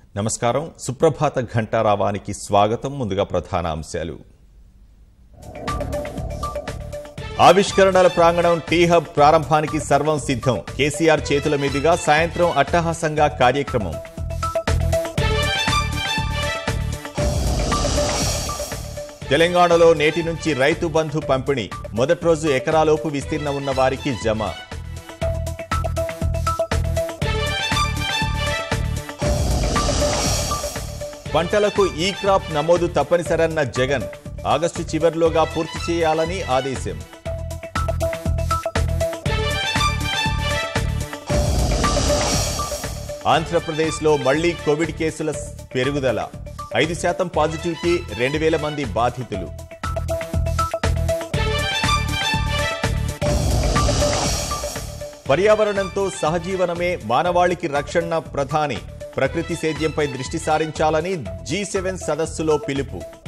నమస్కారం సుప్రభాత ఘంటారావానికి స్వాగతం ముందుగా ప్రధాన అంశాలు ఆవిష్కరణల ప్రాంగణం టీ హబ్ ప్రారంభానికి సర్వం సిద్ధం కేసీఆర్ చేతుల మీదుగా సాయంత్రం అట్టహాసంగా కార్యక్రమం తెలంగాణలో నేటి నుంచి రైతు బంధు పంపిణీ మొదటి రోజు ఎకరాలోపు విస్తీర్ణం ఉన్న వారికి జమ పంటలకు ఈ క్రాప్ నమోదు తప్పనిసరన్న జగన్ ఆగస్టు చివరిలోగా పూర్తి చేయాలని ఆదేశం ఆంధ్రప్రదేశ్లో మళ్లీ కోవిడ్ కేసుల పెరుగుదల ఐదు శాతం పాజిటివిటీ రెండు వేల మంది బాధితులు పర్యావరణంతో సహజీవనమే మానవాళికి రక్షణ ప్రధాని ప్రకృతి సేద్యంపై దృష్టి సారించాలని జీ సెవెన్ సదస్సులో పిలుపు